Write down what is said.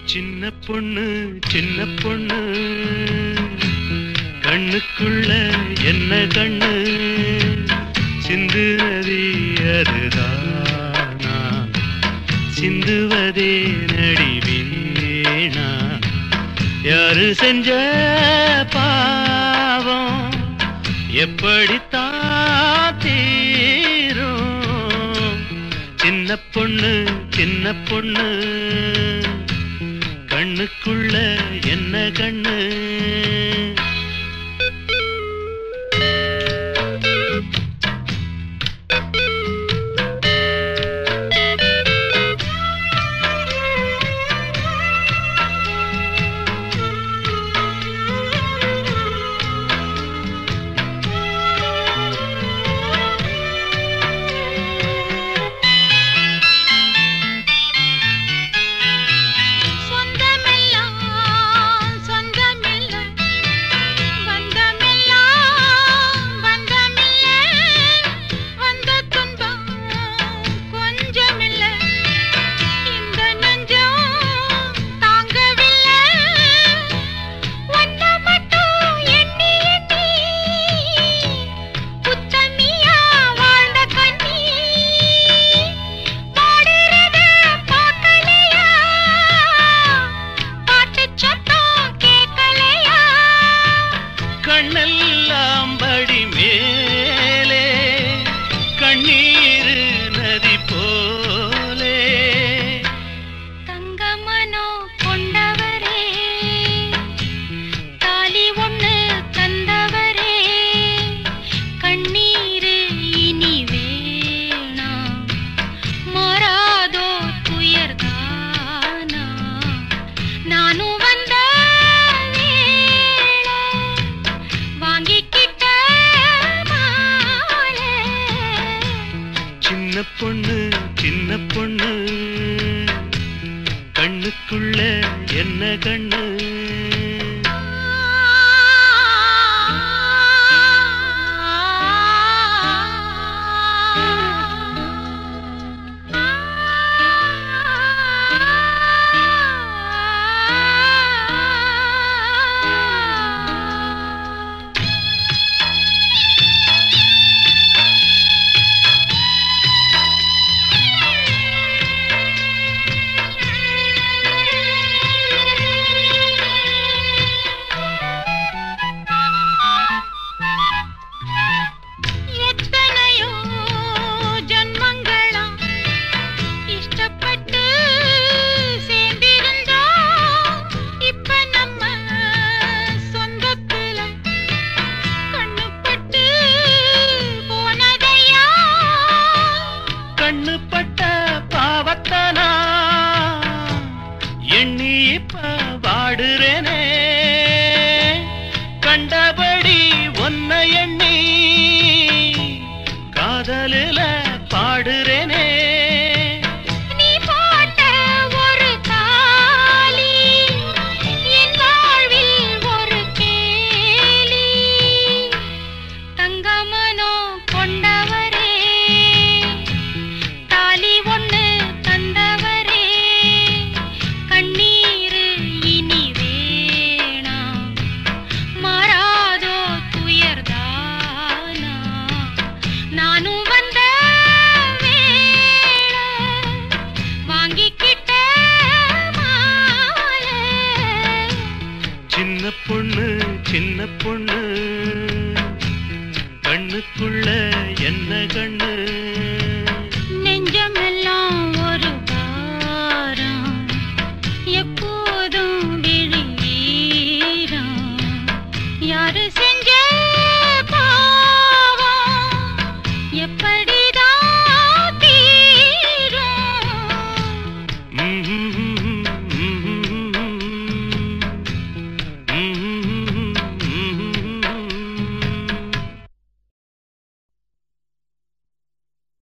சின்ன பொண்ணு சின்ன பொண்ணு கண்ணுக்குள்ள என்ன கண்ணு சிந்துவதே அதுதானா சிந்துவதே நடிவேனா யாரு செஞ்ச பாவம் எப்படித்தான் தீரும் சின்ன பொண்ணு சின்ன பொண்ணு கண்ணுக்குள்ள என்ன கண்ணு சொந்தமெல்லாம் சொந்தமில்ல வந்தமெல்லாம் வந்தமில்ல வந்த துன்பம் கொஞ்சமில்ல இந்த நெஞ்சம் தாங்கவில்லை ஒன்ன மட்டும் எண்ணி எண்ணி உத்தமியா வாழ்ந்த கண்ணி பாடுறத பார்க்கலையா பாட்டு சத்தம் கேட்கலையா கண்ணெல்லாம் படி மேலே கண்ணீர் நதி போலே தங்கமனோ கொண்டவரே தாலி ஒண்ணு தந்தவரே கண்ணீரு இனி வேணாம் மாறாதோ துயர்தானா நானும் வந்த வேளை வாங்கிக்கிட்ட மாலை சின்ன பொண்ணு சின்ன பொண்ணு கண்ணுக்குள்ள என்ன கண்ணு எத்தனையோ ஜன்மங்களா இஷ்டப்பட்டு சேர்ந்திருந்தோம் இப்ப நம்ம சொந்தத்துல கண்ணுப்பட்டு போனதையா கண்ணு பட்ட பாவத்தனா எண்ணி இப்ப வாடுறேனே கண்டபடி ஒன்ன எண்ணி காதலில பாடுறேனே நீ போட்ட ஒரு தாலி என் வாழ்வில் ஒரு கேலி தங்கமனோ கொண்டவரே தாலி ஒண்ணு தந்தவரே கண்ணீரு இனி வேணாம் மாறாதோ துயர்தானா நானும் வந்த வேளை வாங்கிக்கிட்ட மாலை சின்ன பொண்ணு சின்ன பொண்ணு கண்ணுக்குள்ள என்ன கண்ணு நெஞ்சமெல்லாம் ஒரு பாரம் எப்போதும் விழியீரம் யாரு